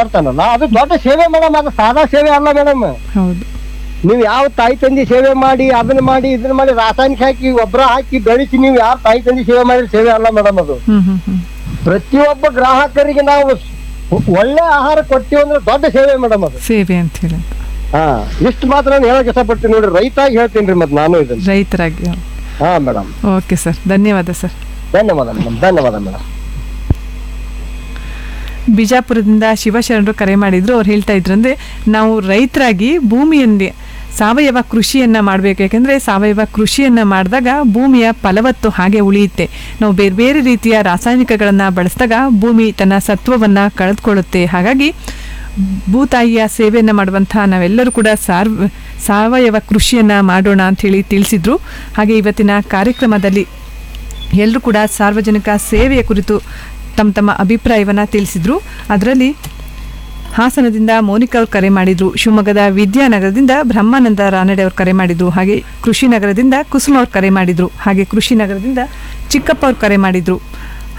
ಮಾಡ್ತಾನಲ್ಲ ಅದು ದೊಡ್ಡ ಸೇವೆ ಮೇಡಮ್ ಅದು ಸಾದಾ ಸೇವೆ ಅಲ್ಲ ಮೇಡಮ್ ಹೌದು ನೀವು ಯಾವ ತಾಯಿ ತಂದೆ ಸೇವೆ ಮಾಡಿ ಅದನ್ನ ಮಾಡಿ ಇದನ್ನ ಮಾಡಿ ರಾಸಾಯನಿಕ ಹಾಕಿ ಗೊಬ್ಬರ ಹಾಕಿ ಬೆಳೆಸಿ ನೀವು ಯಾವ ತಾಯಿ ತಂದೆ ಸೇವೆ ಮಾಡಿದ್ರೆ ಸೇವೆ ಅಲ್ಲ ಮೇಡಮ್ ಅದು ಹ್ಮ್ ಹ್ಮ್ ಹ್ಮ್ ಪ್ರತಿಯೊಬ್ಬ ಗ್ರಾಹಕರಿಗೆ ನಾವು ಒಳ್ಳೆ ಆಹಾರ ಕೊಡ್ತೀವಿ ಅಂದ್ರೆ ದೊಡ್ಡ ಸೇವೆ ಮೇಡಮ್ ಅದು ಸೇವೆ ಅಂತ ಹೇಳಿ ಹಾ ಇಷ್ಟು ಮಾತ್ರ ನಾನು ಹೇಳಕ್ ಇಷ್ಟಪಡ್ತೀನಿ ನೋಡ್ರಿ ರೈತಾಗಿ ಹೇಳ್ತೀನಿ ರೀ ಮತ್ತೆ ನಾನು ಇದನ್ನ ರೈತರಾಗಿ ಹಾ ಮೇಡಮ್ ಓಕೆ ಸರ್ ಧನ್ಯವಾದ ಸರ್ ಧನ್ಯವಾದ ಮೇಡಮ್ ಧನ್ಯವಾದ ಮೇಡಮ್ ಬಿಜಾಪುರದಿಂದ ಶಿವಶರಣರು ಕರೆ ಮಾಡಿದ್ರು ಅವ್ರು ಹೇಳ್ತಾ ಇದ್ರು ಅಂದ್ರೆ ನಾವು ರೈತರಾಗಿ ಭೂಮಿಯಲ್ಲಿ ಸಾವಯವ ಕೃಷಿಯನ್ನ ಮಾಡಬೇಕು ಯಾಕಂದ್ರೆ ಸಾವಯವ ಕೃಷಿಯನ್ನ ಮಾಡಿದಾಗ ಭೂಮಿಯ ಫಲವತ್ತು ಹಾಗೆ ಉಳಿಯುತ್ತೆ ನಾವು ಬೇರೆ ಬೇರೆ ರೀತಿಯ ರಾಸಾಯನಿಕಗಳನ್ನ ಬಳಸಿದಾಗ ಭೂಮಿ ತನ್ನ ಸತ್ವವನ್ನ ಕಳೆದುಕೊಳ್ಳುತ್ತೆ ಹಾಗಾಗಿ ಭೂತಾಯಿಯ ಸೇವೆಯನ್ನ ಮಾಡುವಂತಹ ನಾವೆಲ್ಲರೂ ಕೂಡ ಸಾರ್ ಸಾವಯವ ಕೃಷಿಯನ್ನ ಮಾಡೋಣ ಅಂತ ಹೇಳಿ ತಿಳಿಸಿದ್ರು ಹಾಗೆ ಇವತ್ತಿನ ಕಾರ್ಯಕ್ರಮದಲ್ಲಿ ಎಲ್ಲರೂ ಕೂಡ ಸಾರ್ವಜನಿಕ ಸೇವೆಯ ಕುರಿತು ತಮ್ಮ ತಮ್ಮ ಅಭಿಪ್ರಾಯವನ್ನು ತಿಳಿಸಿದ್ರು ಅದರಲ್ಲಿ ಹಾಸನದಿಂದ ಮೋನಿಕಾ ಅವ್ರು ಕರೆ ಮಾಡಿದ್ರು ಶಿವಮೊಗ್ಗದ ವಿದ್ಯಾನಗರದಿಂದ ಬ್ರಹ್ಮಾನಂದ ರಾನಡೆ ಅವ್ರು ಕರೆ ಮಾಡಿದ್ರು ಹಾಗೆ ಕೃಷಿ ನಗರದಿಂದ ಕುಸುಮ ಅವ್ರು ಕರೆ ಮಾಡಿದ್ರು ಹಾಗೆ ಕೃಷಿ ನಗರದಿಂದ ಚಿಕ್ಕಪ್ಪ ಅವ್ರು ಕರೆ ಮಾಡಿದ್ರು